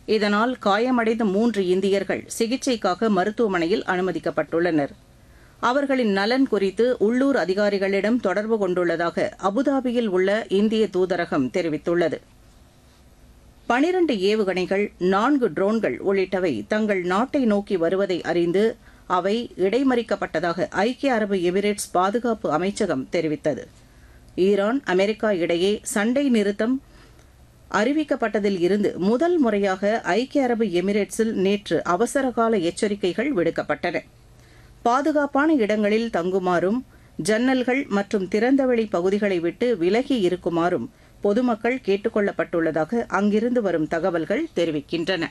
இதனால் காயமடைந்த மூன்று இந்தியர்கள் சிகிச்சைக்காக மருத்துவமனையில் அனுமதிக்கப்பட்டுள்ளனர் அவர்களின் நலன் குறித்து உள்ளூர் அதிகாரிகளிடம் தொடர்பு கொண்டுள்ளதாக அபுதாபியில் உள்ள இந்திய தூதரகம் தெரிவித்துள்ளது பனிரண்டு ஏவுகணைகள் நான்கு ட்ரோன்கள் உள்ளிட்டவை தங்கள் நாட்டை நோக்கி வருவதை அறிந்து அவை இடைமறிக்கப்பட்டதாக ஐக்கிய அரபு எமிரேட்ஸ் பாதுகாப்பு அமைச்சகம் தெரிவித்தது ஈரான் அமெரிக்கா இடையே சண்டை நிறுத்தம் அறிவிக்கப்பட்டதில் இருந்து முதல் முறையாக ஐக்கிய அரபு எமிரேட்ஸில் நேற்று அவசரகால எச்சரிக்கைகள் விடுக்கப்பட்டன பாதுகாப்பான இடங்களில் தங்குமாறும் ஜன்னல்கள் மற்றும் திறந்தவெளி பகுதிகளை விட்டு விலகி இருக்குமாறும் பொதுமக்கள் கேட்டுக் கொள்ளப்பட்டுள்ளதாக அங்கிருந்து வரும் தகவல்கள் தெரிவிக்கின்றன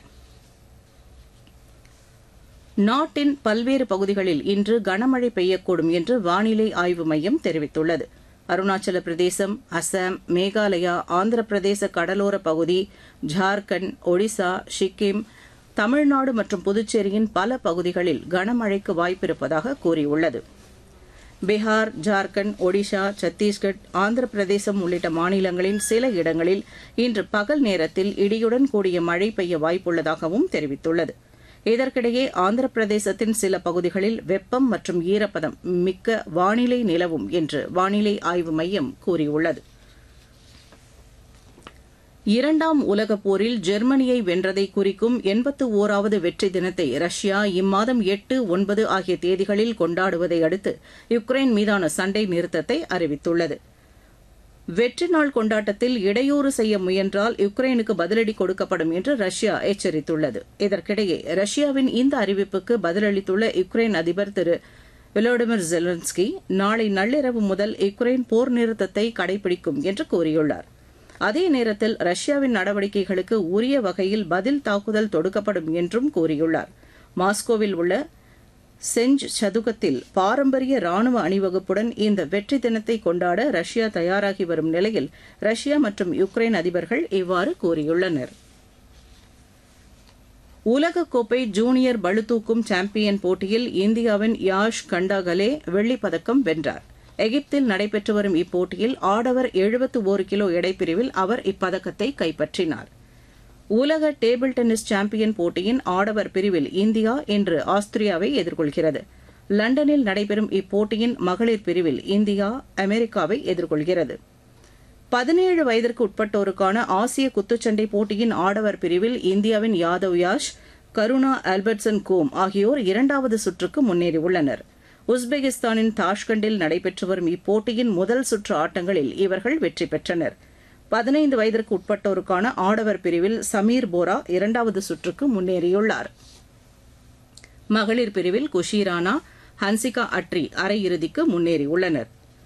நாட்டின் பல்வேறு பகுதிகளில் இன்று கனமழை பெய்யக்கூடும் என்று வானிலை ஆய்வு மையம் தெரிவித்துள்ளது அருணாச்சல பிரதேசம் அசாம் மேகாலயா ஆந்திர பிரதேச கடலோர பகுதி ஜார்க்கண்ட் ஒடிசா சிக்கிம் தமிழ்நாடு மற்றும் புதுச்சேரியின் பல பகுதிகளில் கனமழைக்கு வாய்ப்பிருப்பதாக கூறியுள்ளது பீகார் ஜார்க்கண்ட் ஒடிஷா சத்தீஸ்கட் ஆந்திர பிரதேசம் உள்ளிட்ட மாநிலங்களின் சில இடங்களில் இன்று பகல் நேரத்தில் இடியுடன் கூடிய மழை பெய்ய வாய்ப்புள்ளதாகவும் தெரிவித்துள்ளது இதற்கிடையே ஆந்திர பிரதேசத்தின் சில பகுதிகளில் வெப்பம் மற்றும் ஈரப்பதம் மிக்க வானிலை நிலவும் என்று வானிலை ஆய்வு மையம் கூறியுள்ளது இரண்டாம் உலகப் போரில் ஜெர்மனியை வென்றதை குறிக்கும் எண்பத்து ஓராவது வெற்றி தினத்தை ரஷ்யா இம்மாதம் எட்டு ஒன்பது ஆகிய தேதிகளில் கொண்டாடுவதை அடுத்து யுக்ரைன் மீதான சண்டை நிறுத்தத்தை அறிவித்துள்ளது வெற்றி நாள் கொண்டாட்டத்தில் இடையூறு செய்ய முயன்றால் யுக்ரைனுக்கு பதிலடி கொடுக்கப்படும் என்று ரஷ்யா எச்சரித்துள்ளது இதற்கிடையே ரஷ்யாவின் இந்த அறிவிப்புக்கு பதிலளித்துள்ள யுக்ரைன் அதிபர் திரு விலோடிமிர் ஜெலன்ஸ்கி நாளை நள்ளிரவு முதல் யுக்ரைன் போர் நிறுத்தத்தை கடைபிடிக்கும் என்று கூறியுள்ளார் அதே நேரத்தில் ரஷ்யாவின் நடவடிக்கைகளுக்கு உரிய வகையில் பதில் தாக்குதல் தொடுக்கப்படும் என்றும் கூறியுள்ளார் மாஸ்கோவில் உள்ள செஞ்ச் சதுக்கத்தில் பாரம்பரிய ராணுவ அணிவகுப்புடன் இந்த வெற்றி தினத்தை கொண்டாட ரஷ்யா தயாராகி வரும் நிலையில் ரஷ்யா மற்றும் யுக்ரைன் அதிபர்கள் இவ்வாறு கூறியுள்ளனர் உலகக்கோப்பை ஜூனியர் பளுதூக்கும் சாம்பியன் போட்டியில் இந்தியாவின் யாஷ் கண்டாகலே வெள்ளிப்பதக்கம் வென்றார் எகிப்தில் நடைபெற்று வரும் இப்போட்டியில் ஆடவர் எழுபத்து ஒரு கிலோ எடைப்பிரிவில் அவர் இப்பதக்கத்தை கைப்பற்றினார் உலக டேபிள் டென்னிஸ் சாம்பியன் போட்டியின் ஆடவர் பிரிவில் இந்தியா இன்று ஆஸ்திரியாவை எதிர்கொள்கிறது லண்டனில் நடைபெறும் இப்போட்டியின் மகளிர் பிரிவில் இந்தியா அமெரிக்காவை எதிர்கொள்கிறது பதினேழு வயதிற்கு உட்பட்டோருக்கான ஆசிய குத்துச்சண்டை போட்டியின் ஆடவர் பிரிவில் இந்தியாவின் யாதவ் யாஷ் கருணா ஆல்பர்ட்சன் கோம் ஆகியோர் இரண்டாவது சுற்றுக்கு முன்னேறியுள்ளனர் உஸ்பெகிஸ்தானின் தாஷ்கண்டில் நடைபெற்று வரும் இப்போட்டியின் முதல் சுற்று ஆட்டங்களில் இவர்கள் வெற்றி பெற்றனர் பதினைந்து வயதிற்கு உட்பட்டோருக்கான ஆடவர் பிரிவில் சமீர் போரா இரண்டாவது சுற்றுக்கு முன்னேறியுள்ளார் மகளிர் பிரிவில் குஷிரானா ஹன்சிகா அட்ரி அரையிறுதிக்கு முன்னேறியுள்ளனர்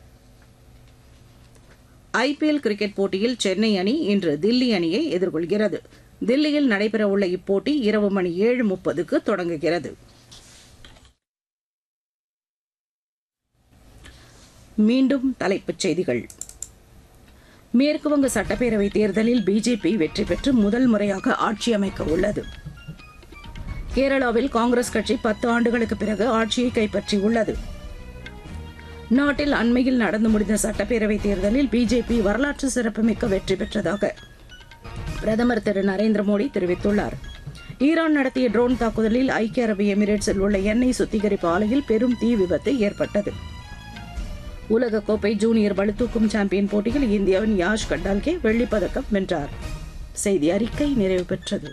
ஐபிஎல் கிரிக்கெட் போட்டியில் சென்னை அணி இன்று தில்லி அணியை எதிர்கொள்கிறது தில்லியில் நடைபெறவுள்ள இப்போட்டி இரவு மணி ஏழு முப்பதுக்கு தொடங்குகிறது மீண்டும் தலைப்புச் செய்திகள் மேற்குவங்க சட்டப்பேரவை தேர்தலில் பிஜேபி வெற்றி பெற்று முதல் முறையாக ஆட்சி அமைக்க உள்ளது கேரளாவில் காங்கிரஸ் கட்சி பத்து ஆண்டுகளுக்கு பிறகு ஆட்சியை கைப்பற்றியுள்ளது நாட்டில் அண்மையில் நடந்து முடிந்த சட்டப்பேரவை தேர்தலில் பிஜேபி வரலாற்று சிறப்புமிக்க வெற்றி பெற்றதாக பிரதமர் திரு நரேந்திர மோடி தெரிவித்துள்ளார் ஈரான் நடத்திய ட்ரோன் தாக்குதலில் ஐக்கிய அரபு எமிரேட்ஸில் உள்ள எண்ணெய் சுத்திகரிப்பு ஆலையில் பெரும் தீ விபத்து ஏற்பட்டது உலகக்கோப்பை ஜூனியர் பளுதூக்கும் சாம்பியன் போட்டியில் இந்தியாவின் யாஷ் கண்டால்கே வெள்ளிப்பதக்கம் வென்றார் செய்தி அறிக்கை நிறைவு பெற்றது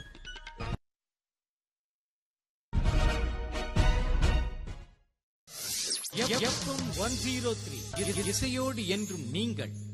எஃப்எம் ஒன் ஜீரோ த்ரீ இசையோடு என்றும் நீங்கள்